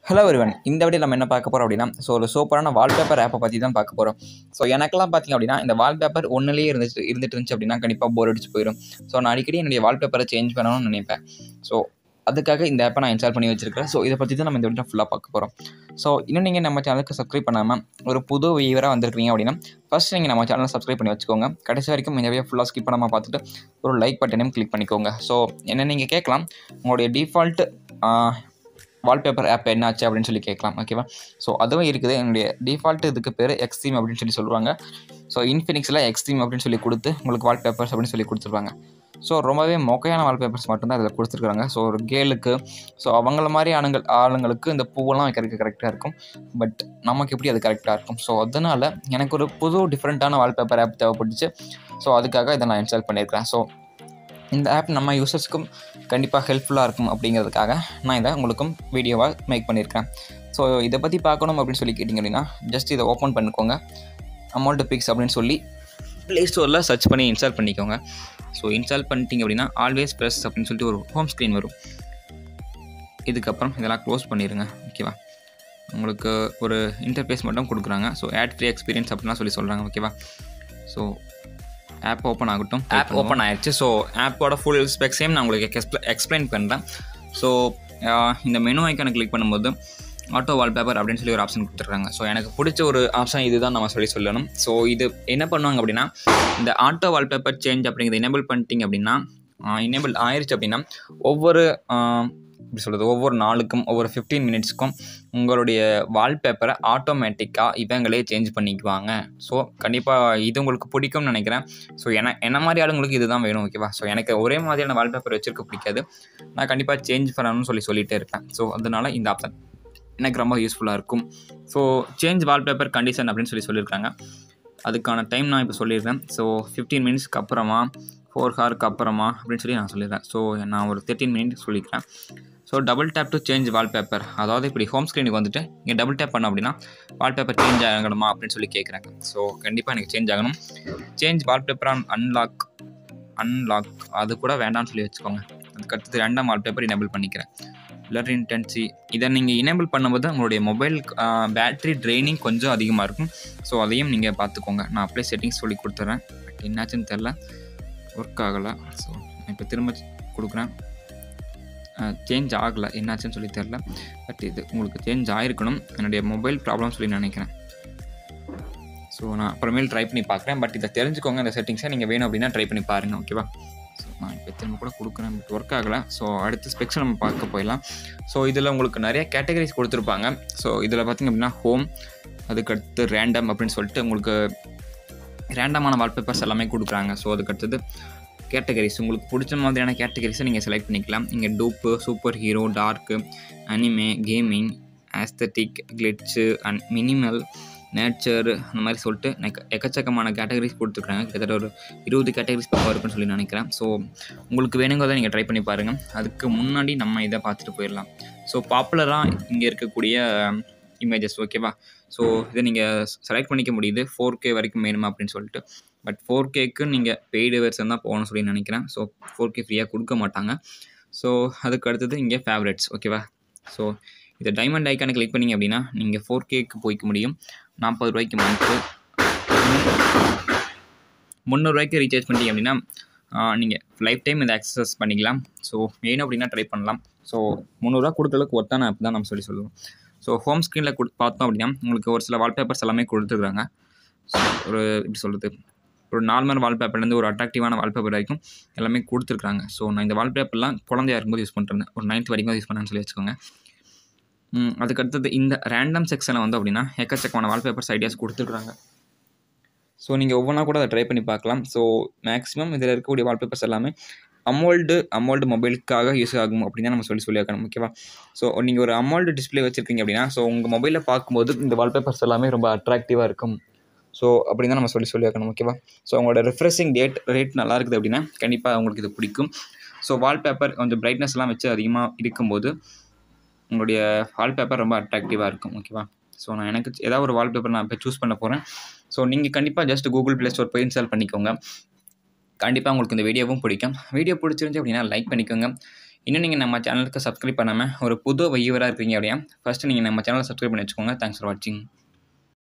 hello ஒருவன் இந்த video நம்ம என்ன பார்க்க போகிறோம் அப்படின்னா ஸோ ஒரு சூப்பரான வால்பேப்பர் ஆப்பை பற்றி தான் பார்க்க போகிறோம் ஸோ எனக்கெல்லாம் பார்த்தீங்க அப்படின்னா இந்த வால்பேப்பர் ஒன்றுலேயே இருந்துச்சு இருந்துட்டு இருந்துச்சு அப்படின்னா கண்டிப்பாக போர் அடிச்சு போயிடும் ஸோ நான் அடிக்கடி என்னுடைய வால்பேப்பரை சேஞ்ச் பண்ணணும்னு நினைப்பேன் ஸோ அதுக்காக இந்த ஆப்பை நான் இன்ஸ்டால் பண்ணி வச்சிருக்கேன் ஸோ இதை பற்றி தான் நம்ம இந்த வீடியோ ஃபுல்லாக பார்க்க போகிறோம் ஸோ இன்னும் நீங்கள் நம்ம சேனலுக்கு சப்ஸ்கிரைப் பண்ணாமல் ஒரு புது வியூவராக வந்திருக்கீங்க அப்படின்னா ஃபஸ்ட் நீங்கள் நம்ம சேனலை சப்ஸ்கிரைப் பண்ணி வச்சுக்கோங்க கடைசி வரைக்கும் இந்த வீடியோ ஃபுல்லாக ஸ்கிப் பண்ணாமல் பார்த்துட்டு ஒரு லைக் பட்டனையும் கிளிக் பண்ணிக்கோங்க ஸோ என்ன நீங்கள் கேட்கலாம் உங்களுடைய டிஃபால்ட் வால்பேப்பர் ஆப் என்னாச்சு அப்படின்னு சொல்லி கேட்கலாம் ஓகேவா ஸோ அதுவும் இருக்குது என்னுடைய டிஃபால்ட் இதுக்கு பேர் எக்ஸ்ட்ரீம் அப்படின்னு சொல்லி சொல்லுவாங்க ஸோ இன்ஃபினிக்ஸில் எக்ஸ்ட்ரீம் அப்படின்னு சொல்லி கொடுத்து உங்களுக்கு வால்பேப்பர்ஸ் அப்படின்னு சொல்லி கொடுத்துருவாங்க ஸோ ரொம்பவே மொக்கையான வால்பேப்பர்ஸ் மட்டும்தான் இதில் கொடுத்துருக்காங்க ஸோ ஒரு கேலுக்கு ஸோ அவங்கள மாதிரி ஆளுங்கள் ஆளுங்களுக்கு இந்த பூவெல்லாம் வைக்கிறதுக்கு கரெக்டாக இருக்கும் பட் நமக்கு எப்படி அது கரெக்டாக இருக்கும் ஸோ அதனால் எனக்கு ஒரு புது டிஃப்ரெண்ட்டான வால்பேப்பர் ஆப் தேவைப்பட்டுச்சு ஸோ அதுக்காக இதை நான் இன்ஸ்டால் பண்ணியிருக்கிறேன் ஸோ இந்த ஆப் நம்ம யூசர்ஸ்க்கும் கண்டிப்பாக ஹெல்ப்ஃபுல்லாக இருக்கும் அப்படிங்கிறதுக்காக நான் இதை உங்களுக்கும் வீடியோவாக மேக் பண்ணியிருக்கேன் ஸோ இதை பற்றி பார்க்கணும் அப்படின்னு சொல்லி கேட்டிங்க அப்படின்னா ஜஸ்ட் இதை ஓப்பன் பண்ணிக்கோங்க அமௌண்ட் பிக்ஸ் அப்படின்னு சொல்லி ப்ளே ஸ்டோரில் சர்ச் பண்ணி இன்ஸ்டால் பண்ணிக்கோங்க ஸோ இன்ஸ்டால் பண்ணிட்டீங்க அப்படின்னா ஆல்வேஸ் ப்ரெஸ் அப்படின்னு சொல்லிட்டு ஒரு ஹோம் ஸ்க்ரீன் வரும் இதுக்கப்புறம் இதெல்லாம் க்ளோஸ் பண்ணிடுங்க ஓகேவா உங்களுக்கு ஒரு இன்டர்ஃபேஸ் மட்டும் கொடுக்குறாங்க ஸோ ஆட் ஃப்ரீ எக்ஸ்பீரியன்ஸ் அப்படின்லாம் சொல்லி சொல்கிறாங்க ஓகேவா ஸோ ஆப் ஓப்பன் ஆகட்டும் ஆப் ஓப்பன் ஆயிடுச்சு ஸோ ஆப்போட ஃபுல் ஸ்பெக்ஸையும் நான் உங்களுக்கு எக்ஸ்ப்ள எக்ஸ்பிளைன் பண்ணுறேன் ஸோ இந்த மெனு ஐக்கானை கிளிக் பண்ணும்போது ஆட்டோ வால்பேப்பர் அப்படின்னு சொல்லி ஒரு ஆப்ஷன் கொடுத்துருக்காங்க ஸோ எனக்கு பிடிச்ச ஒரு ஆப்ஷன் இதுதான் நம்ம சொல்லி சொல்லணும் ஸோ இது என்ன பண்ணுவாங்க அப்படின்னா இந்த ஆட்டோ வால்பேப்பர் சேஞ்ச் அப்படிங்கிறத எனேபிள் பண்ணிட்டீங்க அப்படின்னா எனேபிள் ஆயிடுச்சு அப்படின்னா ஒவ்வொரு எப்படி சொல்கிறது ஒவ்வொரு நாளுக்கும் ஒவ்வொரு ஃபிஃப்டீன் மினிட்ஸ்க்கும் உங்களுடைய வால்பேப்பரை ஆட்டோமேட்டிக்காக இவங்களே சேஞ்ச் பண்ணிக்குவாங்க ஸோ கண்டிப்பாக இது உங்களுக்கு பிடிக்கும்னு நினைக்கிறேன் ஸோ என என்ன மாதிரி ஆளுங்களுக்கு இதுதான் வேணும் ஓகேவா ஸோ எனக்கு ஒரே மாதிரியான வால்பேப்பர் வச்சிருக்க பிடிக்காது நான் கண்டிப்பாக சேஞ்ச் பண்ணணும்னு சொல்லி சொல்லிகிட்டே இருப்பேன் ஸோ அதனால் இந்த ஆப்ஷன் எனக்கு ரொம்ப யூஸ்ஃபுல்லாக இருக்கும் ஸோ சேஞ்ச் வால்பேப்பர் கண்டிஷன் அப்படின்னு சொல்லி சொல்லியிருக்காங்க அதுக்கான டைம் நான் இப்போ சொல்லியிருக்கேன் ஸோ ஃபிஃப்டீன் மினிட்ஸ்க்கு அப்புறமா ஃபோர் ஹாருக்கு அப்புறமா அப்படின்னு சொல்லி நான் சொல்லிடுறேன் ஸோ நான் ஒரு தேர்ட்டின் மினிட்ஸ் சொல்லிக்கிறேன் so double tap to change wallpaper அதாவது இப்படி ஹோம் ஸ்க்ரீனுக்கு வந்துட்டு இங்கே டபுள் டேப் பண்ணோம் அப்படின்னா வால்பேப்பர் சேஞ்ச் ஆகணுமா அப்படின்னு சொல்லி கேட்குறாங்க ஸோ கண்டிப்பாக எனக்கு சேஞ்ச் ஆகணும் change wallpaper on unlock unlock அது கூட வேண்டாம்னு சொல்லி வச்சுக்கோங்க அதுக்கு அடுத்தது ரெண்டாம் வால்பேப்பர் எனேபிள் பண்ணிக்கிறேன் பிளர் இன்டென்சி இதை நீங்கள் எனேபிள் பண்ணும்போது உங்களுடைய மொபைல் பேட்ரி ட்ரைனிங் கொஞ்சம் அதிகமாக இருக்கும் ஸோ அதையும் நீங்கள் பார்த்துக்கோங்க நான் அப்படியே செட்டிங்ஸ் சொல்லி கொடுத்துட்றேன் பட் என்னாச்சுன்னு தெரில ஒர்க் ஆகலை ஸோ நான் இப்போ திரும்ப கொடுக்குறேன் சேஞ்ச் ஆகலை என்னாச்சுன்னு சொல்லி தெரில பட் இது உங்களுக்கு சேஞ்ச் ஆகிருக்கணும் என்னுடைய மொபைல் ப்ராப்ளம் சொல்லி நினைக்கிறேன் ஸோ நான் அப்புறமேல் ட்ரை பண்ணி பார்க்குறேன் பட் இதை தெரிஞ்சுக்கோங்க இந்த செட்டிங்ஸை நீங்கள் வேணும் அப்படின்னா ட்ரை பண்ணி பாருங்கள் ஓகேவா ஸோ நான் இப்போ திரும்ப கூட கொடுக்குறேன் பட் ஒர்க் ஆகலை ஸோ அடுத்த ஸ்பெக்ஸை நம்ம பார்க்க போயிடலாம் ஸோ இதில் உங்களுக்கு நிறைய கேட்டகரிஸ் கொடுத்துருப்பாங்க ஸோ இதில் பார்த்திங்க அப்படின்னா ஹோம் அதுக்கடுத்து ரேண்டம் அப்படின்னு சொல்லிட்டு உங்களுக்கு ரேண்டமான வால்பேப்பர்ஸ் எல்லாமே கொடுக்குறாங்க ஸோ அதுக்கடுத்தது கேட்டகரிஸ் உங்களுக்கு பிடிச்ச மாதிரியான கேட்டகரிஸை நீங்கள் செலக்ட் பண்ணிக்கலாம் இங்கே dope super hero dark anime gaming aesthetic glitz and minimal nature அந்த மாதிரி சொல்லிட்டு எனக்கு எக்கச்சக்கமான கேட்டகரிஸ் கொடுத்துருக்காங்க கிட்டத்தட்ட ஒரு இருபது கேட்டகரிஸ் பக்கம் இருக்குன்னு சொல்லி நினைக்கிறேன் ஸோ உங்களுக்கு வேணுங்கிறத நீங்கள் ட்ரை பண்ணி பாருங்கள் அதுக்கு முன்னாடி நம்ம இதை பார்த்துட்டு போயிடலாம் ஸோ பாப்புலராக இங்கே இருக்கக்கூடிய இமேஜஸ் ஓகேவா ஸோ இதை நீங்கள் செலக்ட் பண்ணிக்க முடியுது ஃபோர் கே வரைக்கும் வேணுமா அப்படின்னு சொல்லிட்டு பட் ஃபோர் கேக்கு நீங்கள் பெய்டு வெர்ஷன் தான் போகணும்னு சொல்லி நினைக்கிறேன் ஸோ ஃபோர் கே ஃப்ரீயாக கொடுக்க மாட்டாங்க ஸோ அதுக்கு அடுத்தது இங்கே ஃபேவரட்ஸ் ஓகேவா ஸோ இதை டைமண்ட் ஐக்கானை கிளிக் பண்ணிங்க அப்படின்னா நீங்கள் ஃபோர் கேக்கு போய்க்க முடியும் நாற்பது ரூபாய்க்கு மந்த்து முந்நூறுரூவாய்க்கு ரீசார்ஜ் பண்ணிட்டீங்க அப்படின்னா நீங்கள் லைஃப் டைம் இதை அக்சஸ் பண்ணிக்கலாம் ஸோ வேணும் அப்படின்னா ட்ரை பண்ணலாம் ஸோ முந்நூறுரூவா கொடுக்கறதுக்கு ஒர்த்தான ஆப் தான் நம்ம சொல்லி சொல்லுவோம் ஸோ ஹோம் ஸ்க்ரீனில் கொடு பார்த்தோம் அப்படின்னா உங்களுக்கு ஒரு சில வால்பேப்பர்ஸ் எல்லாமே கொடுத்துருக்காங்க ஸோ ஒரு எப்படி சொல்கிறது ஒரு நார்மல் வால்பேப்பர்லேருந்து ஒரு அட்ராக்டிவான வால்பேப்பர் வரைக்கும் எல்லாமே கொடுத்துருக்காங்க ஸோ நான் இந்த வால்பேப்பர்லாம் குழந்தையா இருக்கும்போது யூஸ் பண்ணுறேன் ஒரு நைன்த் வரைக்கும் யூஸ் பண்ணேன்னு சொல்லி வச்சுக்கோங்க அதுக்கடுத்தது இந்த ரேண்டம் செக்ஷனில் வந்து அப்படின்னா எக்கச்சக்கமான வால்பேப்பர்ஸ் ஐடியாஸ் கொடுத்துருக்குறாங்க ஸோ நீங்கள் ஒவ்வொன்றா கூட அதை ட்ரை பண்ணி பார்க்கலாம் ஸோ மேக்ஸிமம் இதில் இருக்கக்கூடிய வால்பேப்பர்ஸ் எல்லாமே அமௌல்டு அமௌல்டு மொபைலுக்காக யூஸ் ஆகும் அப்படின்னு தான் நம்ம சொல்லி சொல்லியிருக்கணும் ஓகேவா ஸோ நீங்கள் ஒரு அமௌல்டு டிஸ்பிளே வச்சுருக்கீங்க அப்படின்னா ஸோ உங்கள் மொபைலில் பார்க்கும்போது இந்த வால்பேப்பர்ஸ் எல்லாமே ரொம்ப அட்ராக்டிவாக இருக்கும் ஸோ அப்படி தான் நம்ம சொல்லி சொல்லி வைக்கணும் ஓகேவா ஸோ உங்களோட ரிஃப்ரெஷிங் டேட் ரேட் நல்லா இருக்குது அப்படின்னா கண்டிப்பாக உங்களுக்கு இது பிடிக்கும் ஸோ வால்பேப்பர் கொஞ்சம் பிரைட்னஸ்லாம் வச்சு அதிகமாக இருக்கும்போது உங்களுடைய வால்பேப்பர் ரொம்ப அட்ராக்டிவாக இருக்கும் ஓகேவா ஸோ நான் எனக்கு ஏதாவது ஒரு வால்பேப்பர் நான் இப்போ சூஸ் பண்ண போகிறேன் ஸோ நீங்கள் கண்டிப்பாக ஜஸ்ட் கூகுள் ப்ளே ஸ்டோர் போய் இன்ஸ்டால் பண்ணிக்கோங்க கண்டிப்பாக உங்களுக்கு இந்த வீடியோவும் பிடிக்கும் வீடியோ பிடிச்சிருந்துச்சி அப்படின்னா லைக் பண்ணிக்கோங்க இன்னும் நீங்கள் நம்ம சேனலுக்கு சப்ஸ்கிரைப் பண்ணாமல் ஒரு புது வையூவராக இருக்கீங்க அப்படின்னா ஃபஸ்ட்டு நீங்கள் நம்ம சேனலை சப்ஸ்கிரைப் பண்ணி வச்சுக்கோங்க தேங்க்ஸ் ஃபார் வாட்சிங்